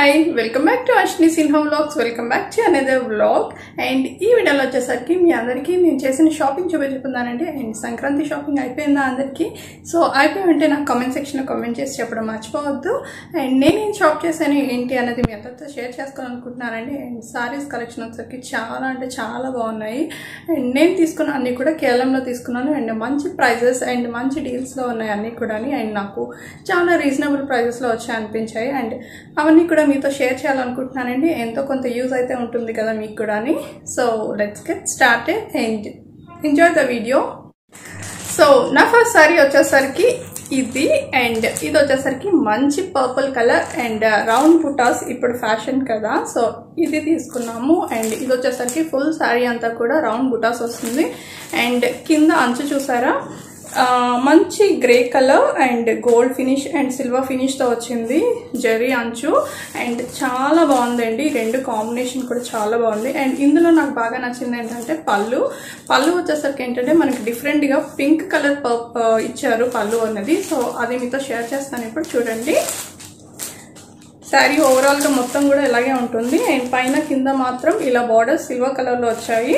hi welcome back to Ashni Sinha vlogs welcome back to another vlog and ఈ వీడియోలో వచ్చేసరికి మీ అందరికీ నేను చేసిన షాపింగ్ చూపించుకుందానండి అండ్ సంక్రాంతి షాపింగ్ అయిపోయిందా అందరికీ సో అయిపోయి ఉంటే నాకు కామెంట్ సెక్షన్లో కామెంట్ చేసి చెప్పడం మర్చిపోవద్దు అండ్ నేను ఏం షాప్ చేశాను ఏంటి అనేది మీ అందరితో షేర్ చేసుకోవాలనుకుంటున్నానండి అండ్ సారీస్ కలెక్షన్ వచ్చేసరికి చాలా అంటే చాలా బాగున్నాయి అండ్ నేను తీసుకున్న అన్ని కూడా కేరళంలో తీసుకున్నాను అండ్ మంచి ప్రైజెస్ అండ్ మంచి డీల్స్లో ఉన్నాయి అన్నీ కూడా అండ్ నాకు చాలా రీజనబుల్ ప్రైజెస్లో వచ్చాయి అనిపించాయి అండ్ అవన్నీ కూడా మీతో షేర్ చేయాలనుకుంటున్నానండి ఎంతో కొంత యూజ్ అయితే ఉంటుంది కదా మీకు కూడా so let's get started and enjoy the video so నా ఫస్ట్ సారీ వచ్చేసరికి ఇది అండ్ ఇది వచ్చేసరికి మంచి పర్పుల్ కలర్ అండ్ రౌండ్ బుటాస్ ఇప్పుడు ఫ్యాషన్ కదా సో ఇది తీసుకున్నాము అండ్ ఇది వచ్చేసరికి ఫుల్ శారీ అంతా కూడా రౌండ్ బుటాస్ వస్తుంది అండ్ కింద అంచు చూసారా ఆ, మంచి grey colour and gold finish and silver ఫినిష్తో వచ్చింది జరీ అంచు అండ్ చాలా బాగుందండి ఈ రెండు కాంబినేషన్ కూడా చాలా బాగుంది అండ్ ఇందులో నాకు బాగా నచ్చింది ఏంటంటే పళ్ళు పళ్ళు వచ్చేసరికి ఏంటంటే మనకి డిఫరెంట్గా పింక్ కలర్ ఇచ్చారు పళ్ళు అన్నది సో అది మీతో షేర్ చేస్తాను ఇప్పుడు చూడండి శారీ ఓవరాల్గా మొత్తం కూడా ఇలాగే ఉంటుంది అండ్ పైన కింద మాత్రం ఇలా బార్డర్ సిల్వర్ కలర్లో వచ్చాయి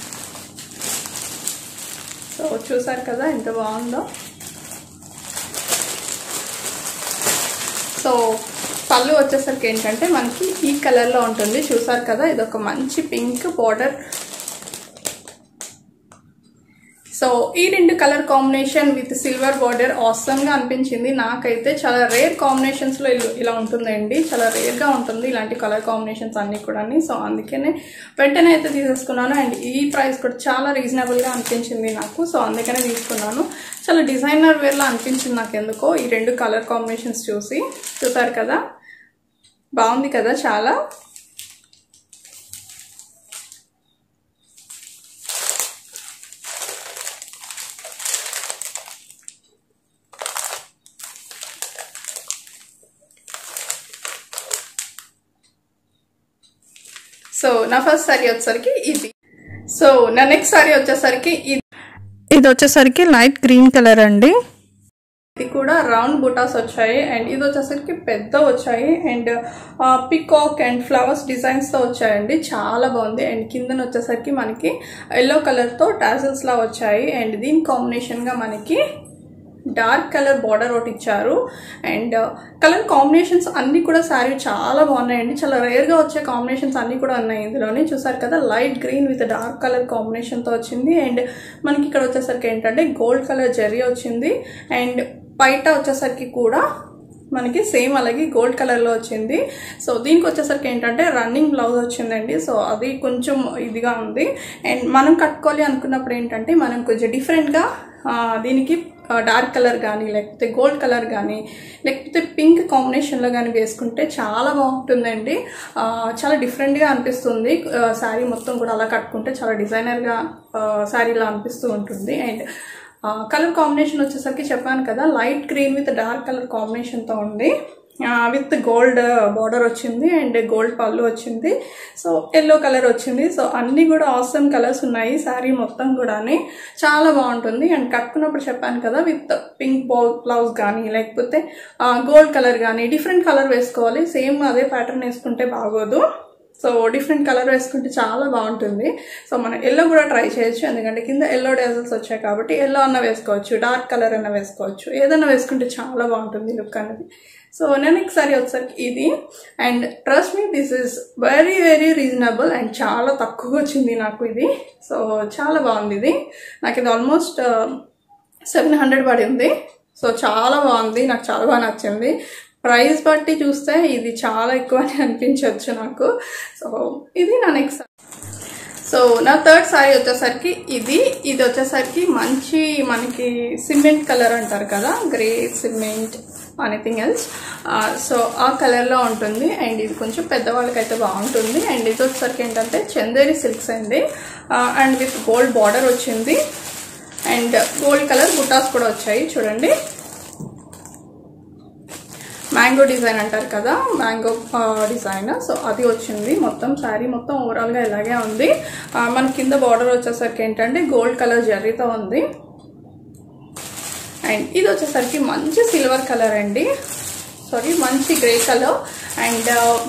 సో చూసారు కదా ఎంత బాగుందో సో పళ్ళు వచ్చేసరికి ఏంటంటే మనకి ఈ కలర్లో ఉంటుంది చూసారు కదా ఇది ఒక మంచి పింక్ బార్డర్ సో ఈ రెండు colour combination with silver border గా అనిపించింది నాకైతే చాలా రేర్ కాంబినేషన్స్లో ఇలా ఉంటుందండి చాలా రేర్గా ఉంటుంది ఇలాంటి కలర్ కాంబినేషన్స్ అన్నీ కూడా సో అందుకనే వెంటనే అయితే తీసేసుకున్నాను అండ్ ఈ ప్రైస్ కూడా చాలా రీజనబుల్గా అనిపించింది నాకు సో అందుకనే తీసుకున్నాను చాలా డిజైనర్ వేర్లా అనిపించింది నాకు ఎందుకో ఈ రెండు కలర్ కాంబినేషన్స్ చూసి చూసారు కదా బాగుంది కదా చాలా సో నా ఫస్ట్ సారీ వచ్చేసరికి ఇది సో నా నెక్స్ట్ సారీ వచ్చేసరికి ఇది ఇది వచ్చేసరికి లైట్ గ్రీన్ కలర్ అండి ఇది కూడా రౌండ్ బుటాస్ వచ్చాయి అండ్ ఇది వచ్చేసరికి పెద్ద వచ్చాయి అండ్ పికాక్ అండ్ ఫ్లవర్స్ డిజైన్స్తో వచ్చాయండి చాలా బాగుంది అండ్ కిందన వచ్చేసరికి మనకి ఎల్లో కలర్తో టాజిల్స్ లా వచ్చాయి అండ్ దీని కాంబినేషన్గా మనకి డార్క్ కలర్ బార్డర్ ఒకటి ఇచ్చారు అండ్ కలర్ కాంబినేషన్స్ అన్నీ కూడా శారీ చాలా బాగున్నాయండి చాలా రేర్గా వచ్చే కాంబినేషన్స్ అన్నీ కూడా ఉన్నాయి ఇందులోనే చూసారు కదా light green with dark colour కాంబినేషన్తో వచ్చింది అండ్ మనకి ఇక్కడ వచ్చేసరికి ఏంటంటే గోల్డ్ కలర్ జరీ వచ్చింది అండ్ బయట వచ్చేసరికి కూడా మనకి సేమ్ అలాగే గోల్డ్ కలర్లో వచ్చింది సో దీనికి వచ్చేసరికి ఏంటంటే రన్నింగ్ బ్లౌజ్ వచ్చిందండి సో అది కొంచెం ఇదిగా ఉంది అండ్ మనం కట్టుకోవాలి అనుకున్నప్పుడు ఏంటంటే మనం కొంచెం డిఫరెంట్గా దీనికి డార్క్ కలర్ కానీ లేకపోతే గోల్డ్ కలర్ కానీ లేకపోతే పింక్ కాంబినేషన్లో కానీ వేసుకుంటే చాలా బాగుంటుందండి చాలా డిఫరెంట్గా అనిపిస్తుంది శారీ మొత్తం కూడా అలా కట్టుకుంటే చాలా డిజైనర్గా శారీలా అనిపిస్తూ ఉంటుంది అండ్ కలర్ కాంబినేషన్ వచ్చేసరికి చెప్పాను కదా light green with dark colour కాంబినేషన్తో ఉంది విత్ గోల్డ్ బార్డర్ వచ్చింది అండ్ గోల్డ్ పళ్ళు వచ్చింది సో ఎల్లో కలర్ వచ్చింది సో అన్నీ కూడా ఆసమ్ కలర్స్ ఉన్నాయి శారీ మొత్తం కూడా చాలా బాగుంటుంది అండ్ కట్టుకున్నప్పుడు చెప్పాను కదా విత్ పింక్ బ్లౌజ్ కానీ లేకపోతే గోల్డ్ కలర్ కానీ డిఫరెంట్ కలర్ వేసుకోవాలి సేమ్ అదే ప్యాటర్న్ వేసుకుంటే బాగోదు సో డిఫరెంట్ కలర్ వేసుకుంటే చాలా బాగుంటుంది సో మనం ఎల్లో కూడా ట్రై చేయొచ్చు ఎందుకంటే కింద ఎల్లో డేజల్స్ వచ్చాయి కాబట్టి ఎల్లో అన్న వేసుకోవచ్చు డార్క్ కలర్ అన్న వేసుకోవచ్చు ఏదన్నా వేసుకుంటే చాలా బాగుంటుంది లుక్ అనేది సో నేను ఒకసారి వచ్చేసరికి ఇది and trust me this is very very reasonable and చాలా తక్కువ వచ్చింది నాకు ఇది సో చాలా బాగుంది ఇది నాకు ఇది ఆల్మోస్ట్ సెవెన్ హండ్రెడ్ పడింది సో చాలా బాగుంది నాకు చాలా బాగా నచ్చింది ప్రైస్ బట్టి చూస్తే ఇది చాలా ఎక్కువ అని అనిపించవచ్చు నాకు సో ఇది నా నెక్స్ట్ సో నా థర్డ్ సారీ వచ్చేసరికి ఇది ఇది వచ్చేసరికి మంచి మనకి సిమెంట్ కలర్ అంటారు కదా grey cement anything else so ఆ కలర్లో ఉంటుంది అండ్ ఇది కొంచెం పెద్దవాళ్ళకైతే బాగుంటుంది అండ్ ఇది వచ్చేసరికి ఏంటంటే చందేరి సిల్క్స్ అండి అండ్ విత్ గోల్డ్ బార్డర్ వచ్చింది అండ్ గోల్డ్ కలర్ బుటాస్ కూడా వచ్చాయి చూడండి మ్యాంగో డిజైన్ అంటారు కదా మ్యాంగో డిజైన్ సో అది వచ్చింది మొత్తం శారీ మొత్తం ఓవరాల్గా ఇలాగే ఉంది మన కింద బార్డర్ వచ్చేసరికి ఏంటంటే గోల్డ్ కలర్ జరీతో ఉంది అండ్ ఇది వచ్చేసరికి మంచి సిల్వర్ కలర్ అండి సారీ మంచి గ్రే కలర్ అండ్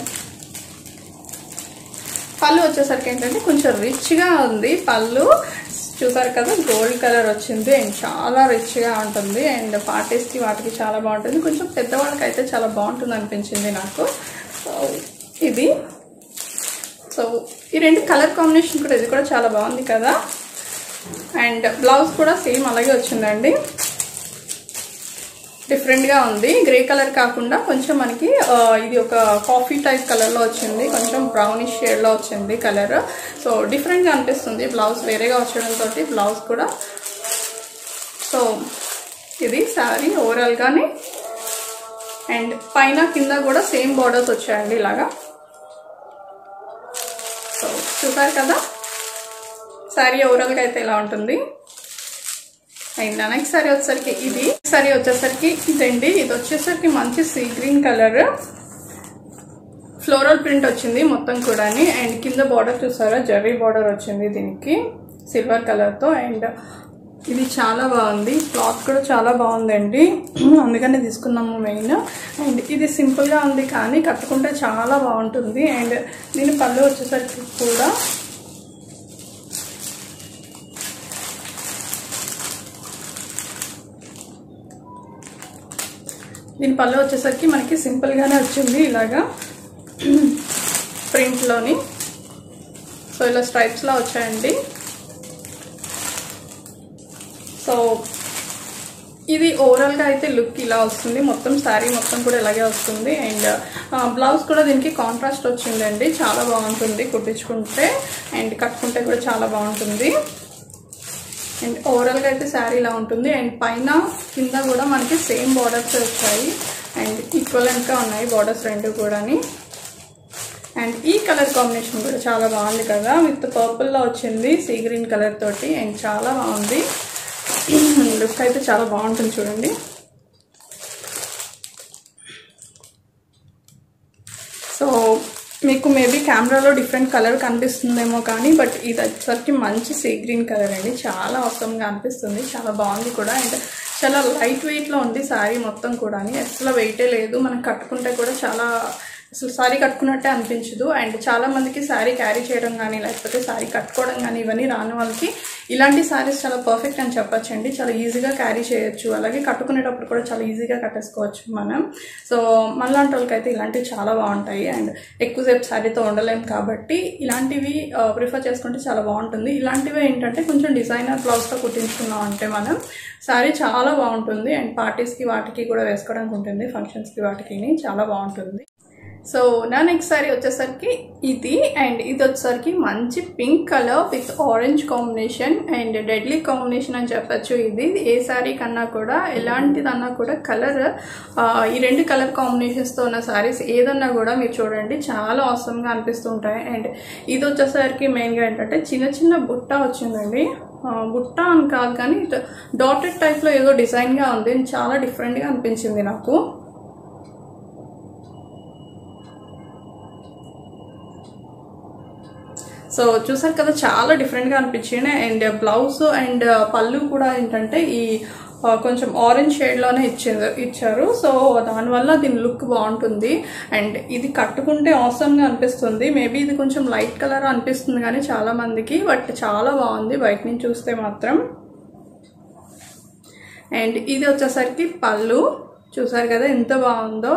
పళ్ళు వచ్చేసరికి ఏంటంటే కొంచెం రిచ్గా ఉంది పళ్ళు చూసారు కదా గోల్డ్ కలర్ వచ్చింది అండ్ చాలా రిచ్గా ఉంటుంది అండ్ పార్టీస్కి వాటికి చాలా బాగుంటుంది కొంచెం పెద్దవాళ్ళకి అయితే చాలా బాగుంటుంది అనిపించింది నాకు సో ఇది సో ఈ రెండు కలర్ కాంబినేషన్ కూడా ఇది కూడా చాలా బాగుంది కదా అండ్ బ్లౌజ్ కూడా సేమ్ అలాగే వచ్చిందండి డిఫరెంట్గా ఉంది గ్రే కలర్ కాకుండా కొంచెం మనకి ఆ, ఇది ఒక కాఫీ టైప్ కలర్లో వచ్చింది కొంచెం బ్రౌనిష్ షేడ్లో వచ్చింది కలర్ సో డిఫరెంట్గా అనిపిస్తుంది బ్లౌజ్ వేరేగా వచ్చడంతో బ్లౌజ్ కూడా సో ఇది శారీ ఓవరాల్గానే అండ్ పైన కింద కూడా సేమ్ బార్డర్స్ వచ్చాయండి ఇలాగా సో చూసారు కదా శారీ ఓవరాల్గా అయితే ఇలా ఉంటుంది అండ్ నెక్స్ట్ సారీ వచ్చేసరికి ఇది సారీ వచ్చేసరికి ఇదండి ఇది వచ్చేసరికి మంచి sea green colour floral print వచ్చింది మొత్తం కూడా అండ్ కింద బార్డర్ చూసారా జర్రీ బార్డర్ వచ్చింది దీనికి సిల్వర్ కలర్తో అండ్ ఇది చాలా బాగుంది క్లాత్ కూడా చాలా బాగుందండి అందుకనే తీసుకున్నాము మెయిన్ అండ్ ఇది సింపుల్గా ఉంది కానీ కట్టుకుంటే చాలా బాగుంటుంది అండ్ దీని పళ్ళు వచ్చేసరికి కూడా దీని పళ్ళు వచ్చేసరికి మనకి సింపుల్గానే వచ్చింది ఇలాగా ప్రింట్లోని సో ఇలా స్ట్రైప్స్లా వచ్చాయండి సో ఇది ఓవరాల్గా అయితే లుక్ ఇలా వస్తుంది మొత్తం శారీ మొత్తం కూడా ఇలాగే వస్తుంది అండ్ బ్లౌజ్ కూడా దీనికి కాంట్రాస్ట్ వచ్చిందండి చాలా బాగుంటుంది కుట్టించుకుంటే అండ్ కట్టుకుంటే కూడా చాలా బాగుంటుంది అండ్ ఓవరాల్గా అయితే శారీ ఇలా ఉంటుంది అండ్ పైన కింద కూడా మనకి సేమ్ బార్డర్స్ వచ్చాయి అండ్ ఈక్వలెంట్గా ఉన్నాయి బార్డర్స్ రెండు కూడాని అండ్ ఈ కలర్ కాంబినేషన్ కూడా చాలా బాగుంది కదా విత్ పర్పుల్లో వచ్చింది సీ గ్రీన్ కలర్ తోటి అండ్ చాలా బాగుంది లుక్ అయితే చాలా బాగుంటుంది చూడండి సో మీకు మేబీ కెమెరాలో డిఫరెంట్ కలర్ కనిపిస్తుందేమో కానీ బట్ ఇది వచ్చేసరికి మంచి సీ గ్రీన్ కలర్ అండి చాలా అవసరంగా అనిపిస్తుంది చాలా బాగుంది కూడా అండ్ చాలా లైట్ వెయిట్లో ఉంది శారీ మొత్తం కూడా అసలు వెయిటే లేదు మనం కట్టుకుంటే కూడా చాలా అసలు శారీ కట్టుకున్నట్టే అనిపించదు అండ్ చాలా మందికి శారీ క్యారీ చేయడం కానీ లేకపోతే శారీ కట్టుకోవడం కానీ ఇవన్నీ రాని వాళ్ళకి ఇలాంటి శారీస్ చాలా పర్ఫెక్ట్ అని చెప్పొచ్చండి చాలా ఈజీగా క్యారీ చేయొచ్చు అలాగే కట్టుకునేటప్పుడు కూడా చాలా ఈజీగా కట్టేసుకోవచ్చు మనం సో మనలాంటి వాళ్ళకి అయితే ఇలాంటివి చాలా బాగుంటాయి అండ్ ఎక్కువసేపు శారీతో ఉండలేం కాబట్టి ఇలాంటివి ప్రిఫర్ చేసుకుంటే చాలా బాగుంటుంది ఇలాంటివి ఏంటంటే కొంచెం డిజైనర్ బ్లౌజ్తో కుట్టించుకున్నాం అంటే మనం శారీ చాలా బాగుంటుంది అండ్ పార్టీస్కి వాటికి కూడా వేసుకోవడానికి ఉంటుంది ఫంక్షన్స్కి వాటికి చాలా బాగుంటుంది సో నా నెక్స్ట్ సారీ వచ్చేసరికి ఇది అండ్ ఇది వచ్చేసరికి మంచి pink colour with orange combination and deadly combination అని చెప్పచ్చు ఇది ఏ శారీ కన్నా కూడా ఎలాంటిదన్నా కూడా కలర్ ఈ రెండు కలర్ కాంబినేషన్స్తో ఉన్న శారీస్ ఏదన్నా కూడా మీరు చూడండి చాలా అవసరంగా అనిపిస్తూ ఉంటాయి అండ్ ఇది వచ్చేసరికి మెయిన్గా ఏంటంటే చిన్న చిన్న బుట్ట వచ్చిందండి ఆ, బుట్ట అని కాదు కానీ డాటెడ్ టైప్లో ఏదో డిజైన్గా ఉంది చాలా డిఫరెంట్గా అనిపించింది నాకు సో చూసారు కదా చాలా డిఫరెంట్గా అనిపించింది అండ్ బ్లౌజ్ అండ్ పళ్ళు కూడా ఏంటంటే ఈ ఆ, కొంచెం ఆరెంజ్ షేడ్లోనే ఇచ్చారు ఇచ్చారు సో దానివల్ల దీని లుక్ బాగుంటుంది అండ్ ఇది కట్టుకుంటే అవసరంగా అనిపిస్తుంది మేబీ ఇది కొంచెం లైట్ కలర్ అనిపిస్తుంది కానీ చాలా మందికి బట్ చాలా బాగుంది బయట నుంచి చూస్తే మాత్రం అండ్ ఇది వచ్చేసరికి పళ్ళు చూసారు కదా ఎంత బాగుందో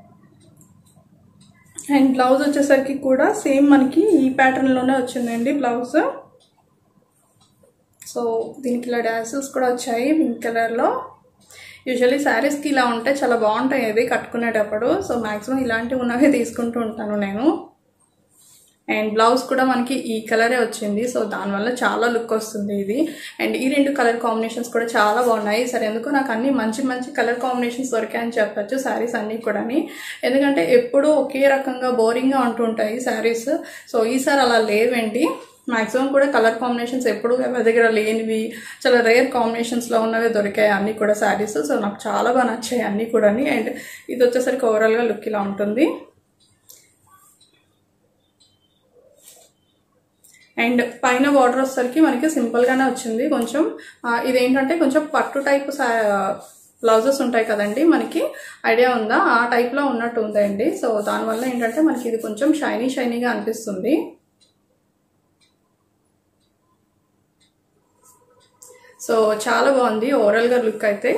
అండ్ బ్లౌజ్ వచ్చేసరికి కూడా సేమ్ మనకి ఈ ప్యాటర్న్లోనే వచ్చిందండి బ్లౌజ్ సో దీనికి ఇలా డాసెస్ కూడా వచ్చాయి పింక్ కలర్లో యూజువల్లీ శారీస్కి ఇలా ఉంటే చాలా బాగుంటాయి ఇవి కట్టుకునేటప్పుడు సో మ్యాక్సిమం ఇలాంటివి ఉన్నవే తీసుకుంటూ ఉంటాను నేను అండ్ బ్లౌజ్ కూడా మనకి ఈ కలరే వచ్చింది సో దానివల్ల చాలా లుక్ వస్తుంది ఇది అండ్ ఈ రెండు కలర్ కాంబినేషన్స్ కూడా చాలా బాగున్నాయి సరే ఎందుకు నాకు అన్ని మంచి మంచి కలర్ కాంబినేషన్స్ దొరికాయని చెప్పొచ్చు శారీస్ అన్నీ కూడాని ఎందుకంటే ఎప్పుడూ ఒకే రకంగా బోరింగ్గా ఉంటుంటాయి శారీస్ సో ఈసారి అలా లేవండి మ్యాక్సిమం కూడా కలర్ కాంబినేషన్స్ ఎప్పుడు ఎవరి దగ్గర లేనివి చాలా రేర్ కాంబినేషన్స్లో ఉన్నవి దొరికాయి అన్నీ కూడా శారీస్ సో నాకు చాలా బాగా నచ్చాయి అన్నీ కూడా అండ్ ఇది వచ్చేసరికి ఓవరాల్గా లుక్ ఇలా ఉంటుంది అండ్ పైన బార్డర్ వచ్చేసరికి మనకి సింపుల్గానే వచ్చింది కొంచెం ఆ, ఇదేంటంటే కొంచెం పట్టు టైప్ బ్లౌజెస్ ఉంటాయి కదండి మనకి ఐడియా ఉందా ఆ టైప్లో ఉన్నట్టు ఉందండి సో దానివల్ల ఏంటంటే మనకి ఇది కొంచెం షైనీ షైనీగా అనిపిస్తుంది సో చాలా బాగుంది ఓవరాల్గా లుక్ అయితే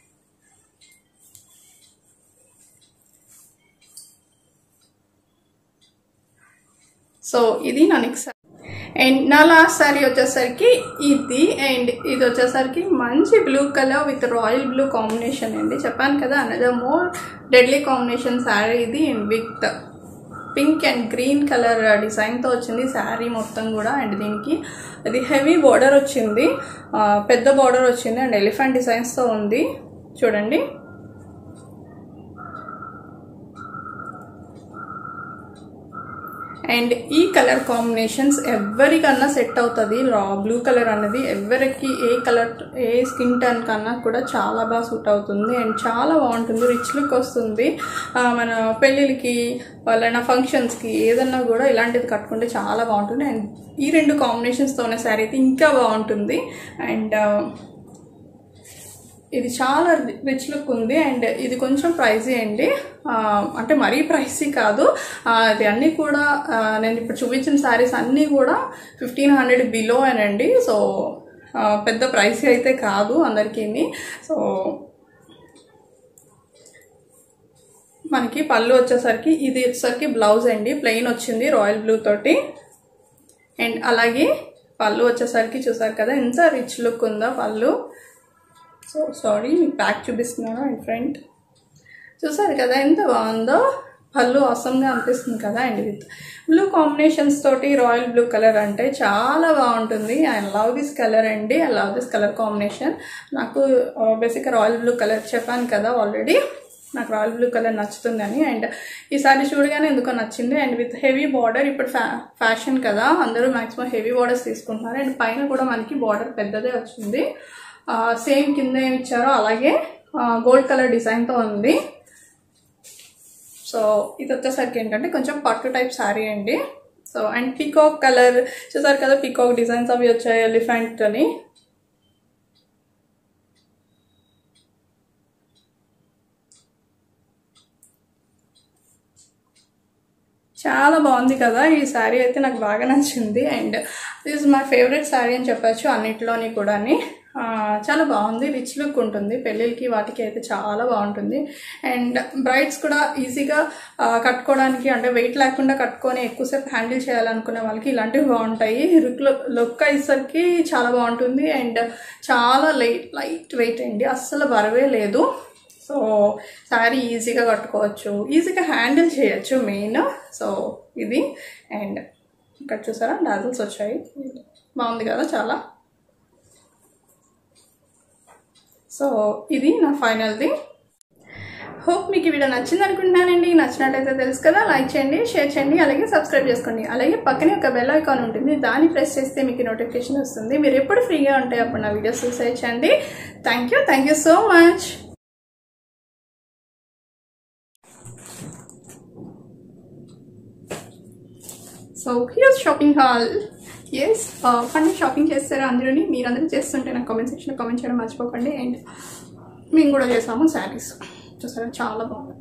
సో ఇది నా నెక్స్ట్ అండ్ నా లాస్ట్ శారీ వచ్చేసరికి ఇది అండ్ ఇది వచ్చేసరికి మంచి blue colour with royal blue combination అండి చెప్పాను కదా another more deadly combination sari ఇది and with pink and green colour డిజైన్తో వచ్చింది శారీ మొత్తం కూడా అండ్ దీనికి ఇది హెవీ బార్డర్ వచ్చింది ఆ, పెద్ద బార్డర్ వచ్చింది అండ్ ఎలిఫెంట్ డిజైన్స్తో ఉంది చూడండి అండ్ ఈ కలర్ కాంబినేషన్స్ ఎవరికన్నా సెట్ అవుతుంది రా బ్లూ కలర్ అనేది ఎవరికి ఏ కలర్ ఏ స్కిన్ టోన్ కన్నా కూడా చాలా బాగా సూట్ అవుతుంది అండ్ చాలా బాగుంటుంది రిచ్ లుక్ వస్తుంది ఆ, మన పెళ్ళిళ్ళకి వాళ్ళైనా ఫంక్షన్స్కి ఏదన్నా కూడా ఇలాంటిది కట్టుకుంటే చాలా బాగుంటుంది అండ్ ఈ రెండు కాంబినేషన్స్తో ఉన్న శారీ అయితే ఇంకా బాగుంటుంది అండ్ ఇది చాలా రిచ్ లుక్ ఉంది అండ్ ఇది కొంచెం ప్రైజీ అండి ఆ, అంటే మరీ ప్రైసీ కాదు ఆ, ఇది అన్నీ కూడా ఆ, నేను ఇప్పుడు చూపించిన శారీస్ అన్నీ కూడా ఫిఫ్టీన్ హండ్రెడ్ బిలో అనండి సో ఆ, పెద్ద ప్రైసీ అయితే కాదు అందరికీ సో మనకి పళ్ళు వచ్చేసరికి ఇది వచ్చేసరికి బ్లౌజ్ అండి ప్లెయిన్ వచ్చింది రాయల్ బ్లూ తోటి అండ్ అలాగే పళ్ళు వచ్చేసరికి చూసారు కదా ఎంత రిచ్ లుక్ ఉందో పళ్ళు సో సారీ మీకు ప్యాక్ చూపిస్తున్నాను అండ్ ఫ్రంట్ చూసారు కదా ఎంత బాగుందో పళ్ళు అసంగా అనిపిస్తుంది కదా అండ్ విత్ బ్లూ కాంబినేషన్స్ తోటి రాయల్ బ్లూ కలర్ అంటే చాలా బాగుంటుంది ఐ లవ్ దిస్ కలర్ అండి I love this colour combination నాకు బేసిక్గా రాయల్ బ్లూ కలర్ చెప్పాను కదా ఆల్రెడీ నాకు రాయల్ బ్లూ కలర్ నచ్చుతుందని అండ్ ఈసారి చూడగానే ఎందుకో నచ్చింది అండ్ విత్ హెవీ బార్డర్ ఇప్పుడు ఫ్యా ఫ్యాషన్ కదా అందరూ మ్యాక్సిమం హెవీ బార్డర్స్ తీసుకుంటున్నారు అండ్ పైన కూడా మనకి బార్డర్ పెద్దదే వచ్చింది సేమ్ కింద ఏమి ఇచ్చారో అలాగే గోల్డ్ కలర్ డిజైన్తో ఉంది సో ఇది వచ్చేసరికి ఏంటంటే కొంచెం పట్టు టైప్ శారీ అండి సో అండ్ పీకాక్ కలర్ చూసారు కదా పీకాక్ డిజైన్స్ అవి వచ్చాయి ఎలిఫెంట్ అని చాలా బాగుంది కదా ఈ శారీ అయితే నాకు బాగా నచ్చింది and this my favourite sari అని చెప్పచ్చు అన్నిటిలోని కూడా చాలా బాగుంది రిచ్ లుక్ ఉంటుంది పెళ్ళిళ్ళకి వాటికి అయితే చాలా బాగుంటుంది అండ్ బ్రైడ్స్ కూడా ఈజీగా ఆ, కట్టుకోవడానికి అంటే వెయిట్ లేకుండా కట్టుకొని ఎక్కువసేపు హ్యాండిల్ చేయాలనుకునే వాళ్ళకి ఇలాంటివి బాగుంటాయి లుక్ లుక్ అయ్యేసరికి చాలా బాగుంటుంది అండ్ చాలా లైట్ లైట్ వెయిట్ అండి అస్సలు బరువే లేదు సో శారీ ఈజీగా కట్టుకోవచ్చు ఈజీగా హ్యాండిల్ చేయొచ్చు మెయిన్ సో ఇది అండ్ ఇక్కడ చూసారా డాజల్స్ వచ్చాయి బాగుంది కదా చాలా సో ఇది నా ఫైనల్ది హోప్ మీకు ఈ వీడియో నచ్చింది అనుకుంటున్నానండి నచ్చినట్టయితే తెలుసు కదా లైక్ చేయండి షేర్ చేయండి అలాగే సబ్స్క్రైబ్ చేసుకోండి అలాగే పక్కనే ఒక బెల్ ఐకాన్ ఉంటుంది దాన్ని ప్రెస్ చేస్తే మీకు నోటిఫికేషన్ వస్తుంది మీరు ఎప్పుడు ఫ్రీగా ఉంటే అప్పుడు నా వీడియోస్ చూసేయచ్చండి thank you thank you so much so here's shopping haul is fun shopping చేస్తారా అందరూని మీరందరూ చేస్తుంటే నాకు కామెంట్ సెక్షన్లో కామెంట్ చేయడం మర్చిపోకండి అండ్ మేము కూడా చేసాము శారీస్ చూసారా చాలా బాగుంది